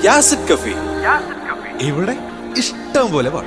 യാസിഡ് കഫി ഇവിടെ ഇഷ്ടം പോലെ പാട്ട്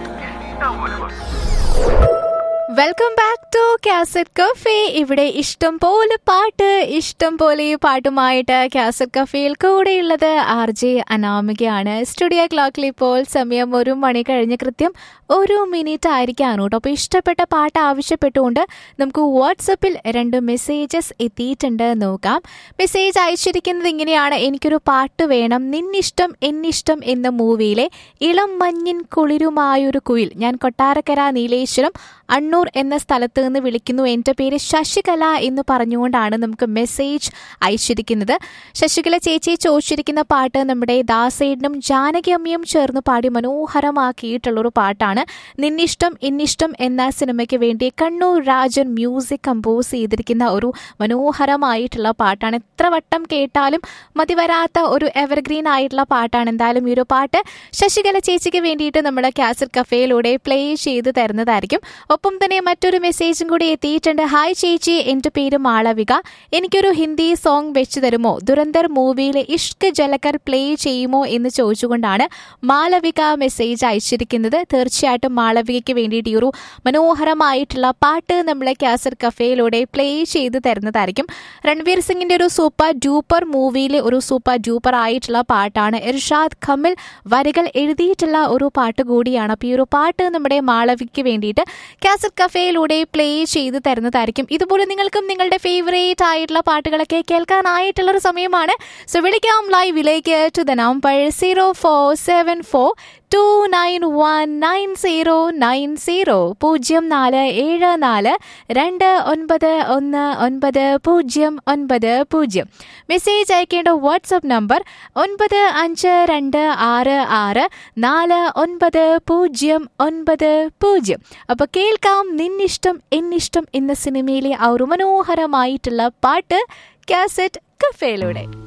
welcome back to cassette cafe ഇവിടെ ഇഷ്ടം പോലെ പാട്ട് ഇഷ്ടം പോലെ പാട്ടുമായിട്ട് കാസറ്റ് കഫേയിൽ കൂടെയുള്ളത് ആർ ജെ അനാമികയാണ് സ്റ്റുഡിയോ ക്ലോക്കിൽ ഇപ്പോൾ സമയം ഒരു മണി കഴിഞ്ഞ് കൃത്യം ഒരു മിനിറ്റ് ആയിരിക്കാണ് കേട്ടോ അപ്പോൾ ഇഷ്ടപ്പെട്ട പാട്ട് ആവശ്യപ്പെട്ടുകൊണ്ട് നമുക്ക് വാട്സപ്പിൽ രണ്ട് മെസ്സേജസ് എത്തിയിട്ടുണ്ട് നോക്കാം മെസ്സേജ് അയച്ചിരിക്കുന്നത് ഇങ്ങനെയാണ് എനിക്കൊരു പാട്ട് വേണം നിന്നിഷ്ടം എന്നിഷ്ടം എന്ന മൂവിയിലെ ഇളം മഞ്ഞിൻ കുളിരുമായൊരു കുയിൽ ഞാൻ കൊട്ടാരക്കര നീലേശ്വരം അണ്ണൂർ എന്ന സ്ഥലത്ത് നിന്ന് വിളിക്കുന്നു എൻ്റെ പേര് ശശികല എന്ന് പറഞ്ഞുകൊണ്ടാണ് നമുക്ക് മെസ്സേജ് അയച്ചിരിക്കുന്നത് ശശികല ചേച്ചി ചോദിച്ചിരിക്കുന്ന പാട്ട് നമ്മുടെ ദാസേടനും ജാനകി അമ്മയും ചേർന്ന് പാടി മനോഹരമാക്കിയിട്ടുള്ളൊരു പാട്ടാണ് നിന്നിഷ്ടം ഇന്നിഷ്ടം എന്ന സിനിമയ്ക്ക് വേണ്ടി കണ്ണൂർ രാജൻ മ്യൂസിക് കമ്പോസ് ചെയ്തിരിക്കുന്ന ഒരു മനോഹരമായിട്ടുള്ള പാട്ടാണ് എത്ര വട്ടം കേട്ടാലും മതിവരാത്ത ഒരു എവർഗ്രീൻ ആയിട്ടുള്ള പാട്ടാണ് എന്തായാലും ഈ ഒരു പാട്ട് ശശികല ചേച്ചിക്ക് വേണ്ടിയിട്ട് നമ്മുടെ കാസറ്റ് കഫേയിലൂടെ പ്ലേ ചെയ്ത് തരുന്നതായിരിക്കും ഒപ്പം തന്നെ മറ്റൊരു മെസ്സേജും കൂടി എത്തിയിട്ടുണ്ട് ഹായ് ചേച്ചി എൻ്റെ പേര് മാളവിക എനിക്കൊരു ഹിന്ദി സോങ് വെച്ച് തരുമോ ദുരന്തർ മൂവിയിലെ ഇഷ്ക് ജലക്കർ പ്ലേ ചെയ്യുമോ എന്ന് ചോദിച്ചുകൊണ്ടാണ് മാളവിക മെസ്സേജ് അയച്ചിരിക്കുന്നത് തീർച്ചയായിട്ടും മാളവികയ്ക്ക് വേണ്ടിയിട്ട് ഈ ഒരു മനോഹരമായിട്ടുള്ള പാട്ട് നമ്മളെ കാസറ്റ് കഫേയിലൂടെ പ്ലേ ചെയ്ത് തരുന്നതായിരിക്കും രൺവീർ സിംഗിന്റെ ഒരു സൂപ്പർ ഡ്യൂപ്പർ മൂവിയിലെ ഒരു സൂപ്പർ ഡ്യൂപ്പർ ആയിട്ടുള്ള പാട്ടാണ് ഇർഷാദ് ഖമിൽ വരികൾ എഴുതിയിട്ടുള്ള ഒരു പാട്ട് കൂടിയാണ് അപ്പോൾ ഈ ഒരു പാട്ട് നമ്മുടെ മാളവിക്ക് വേണ്ടിയിട്ട് കാസറ്റ് കഫേയിലൂടെ പ്ലേ ചെയ്ത് തരുന്നതായിരിക്കും ഇതുപോലെ നിങ്ങൾക്കും നിങ്ങളുടെ ഫേവറേറ്റ് ആയിട്ടുള്ള പാട്ടുകളൊക്കെ കേൾക്കാനായിട്ടുള്ള ഒരു സമയമാണ് സോ വിളിക്കാം ലൈവിലേക്ക് to the number zero four seven four two nine one nine zero nine zero പൂജ്യം നാല് ഏഴ് നാല് രണ്ട് ഒൻപത് ഒന്ന് ഒൻപത് പൂജ്യം ഒൻപത് പൂജ്യം മെസ്സേജ് അയക്കേണ്ട വാട്സപ്പ് നമ്പർ ഒൻപത് അഞ്ച് രണ്ട് ആറ് ആറ് നാല് ഒൻപത് പൂജ്യം ഒൻപത് പൂജ്യം അപ്പോൾ കേൾക്കാം നിന്നിഷ്ടം എന്നിഷ്ടം എന്ന സിനിമയിലെ ആ ഒരു മനോഹരമായിട്ടുള്ള പാട്ട് കാസറ്റ് കഫേയിലൂടെ